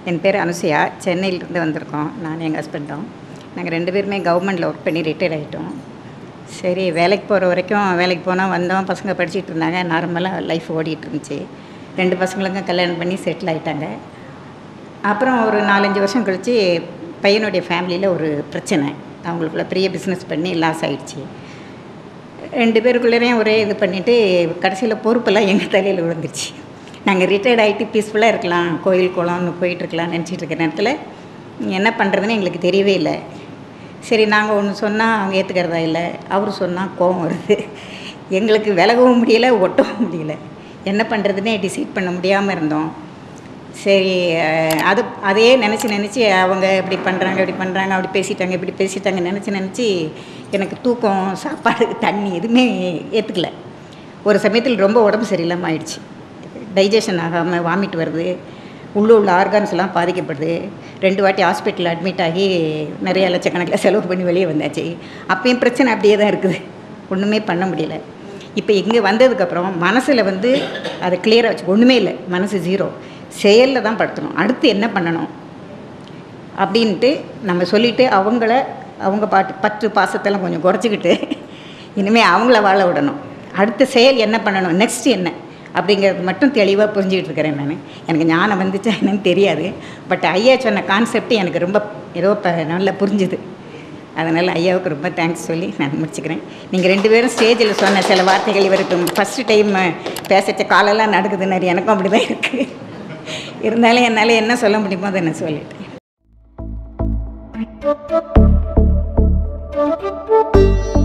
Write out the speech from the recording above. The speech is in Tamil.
என் பேர் அனுசுயா சென்னையிலேருந்து வந்திருக்கோம் நான் எங்கள் ஹஸ்பண்டும் நாங்கள் ரெண்டு பேருமே கவர்மெண்ட்டில் ஒர்க் பண்ணி ரிட்டையர் ஆகிட்டோம் சரி வேலைக்கு போகிற வரைக்கும் வேலைக்கு போனோம் வந்தோம் பசங்க படிச்சிட்டு இருந்தாங்க நார்மலாக லைஃப் ஓடிட்டு இருந்துச்சு ரெண்டு பசங்களுக்கும் கல்யாணம் பண்ணி செட்டில் ஆகிட்டாங்க அப்புறம் ஒரு நாலஞ்சு வருஷம் கழித்து பையனுடைய ஃபேமிலியில் ஒரு பிரச்சனை அவங்களுக்குள்ள பெரிய பிஸ்னஸ் பண்ணி லாஸ் ஆயிடுச்சு ரெண்டு பேருக்குள்ளேயும் ஒரே இது பண்ணிவிட்டு கடைசியில் பொறுப்பெல்லாம் எங்கள் தலையில் விழுந்துருச்சு நாங்கள் ரிட்டையர்ட் ஆகிட்டு பீஸ்ஃபுல்லாக இருக்கலாம் கோயில் குளம்னு போயிட்டுருக்கலாம்னு நினச்சிட்டு இருக்கிற நேரத்தில் என்ன பண்ணுறதுன்னு எங்களுக்கு தெரியவே இல்லை சரி நாங்கள் ஒன்று சொன்னால் அவங்க ஏற்றுக்கிறதா இல்லை அவர் சொன்னால் கோபம் வருது எங்களுக்கு விலகவும் முடியல ஒட்டவும் முடியல என்ன பண்ணுறதுன்னே டிசைட் பண்ண முடியாமல் இருந்தோம் சரி அஹ், அது அதையே நினச்சி நினச்சி அவங்க இப்படி பண்ணுறாங்க இப்படி பண்ணுறாங்க அப்படி பேசிட்டாங்க இப்படி பேசிட்டாங்க நினச்சி நினச்சி எனக்கு தூக்கம் சாப்பாடு தண்ணி எதுவுமே ஏற்றுக்கல ஒரு சமயத்தில் ரொம்ப உடம்பு சரியில்லாமல் ஆயிடுச்சு டைஜஷன் ஆகாமல் வாமிட் வருது உள்ள உள்ள ஆர்கான்ஸ் எல்லாம் பாதிக்கப்படுது ரெண்டு வாட்டி ஹாஸ்பிட்டலில் அட்மிட் ஆகி நிறைய லட்சக்கணக்கில் செலவு பண்ணி வெளியே வந்தாச்சு அப்பயும் பிரச்சனை அப்படியே தான் இருக்குது ஒன்றுமே பண்ண முடியல இப்போ இங்கே வந்ததுக்கப்புறம் மனசில் வந்து அதை கிளியராக வச்சு ஒன்றுமே இல்லை மனசு ஜீரோ செயலில் தான் படுத்தணும் அடுத்து என்ன பண்ணணும் அப்படின்ட்டு நம்ம சொல்லிவிட்டு அவங்கள அவங்க பாட்டு பற்று பாசத்தெல்லாம் கொஞ்சம் குறைச்சிக்கிட்டு இனிமேல் அவங்கள வாழ விடணும் அடுத்த செயல் என்ன பண்ணணும் நெக்ஸ்ட் என்ன அப்படிங்கிறது மட்டும் தெளிவாக புரிஞ்சுக்கிட்டு இருக்கிறேன் நான் எனக்கு ஞானம் வந்துச்சா என்னன்னு தெரியாது பட் ஐயா சொன்ன கான்செப்ட் எனக்கு ரொம்ப ஏதோ இப்போ நல்லா புரிஞ்சுது அதனால் ஐயாவுக்கு ரொம்ப தேங்க்ஸ் சொல்லி நான் முடிச்சுக்கிறேன் நீங்கள் ரெண்டு பேரும் ஸ்டேஜில் சொன்ன சில வார்த்தைகள் இவருக்கு ஃபஸ்ட்டு டைம் பேசச்ச காலெல்லாம் நடக்குதுன்னு எனக்கும் அப்படி தான் இருக்குது இருந்தாலும் என்னால் என்ன சொல்ல முடியுமோ அதை நான் சொல்லிட்டேன் Thank you.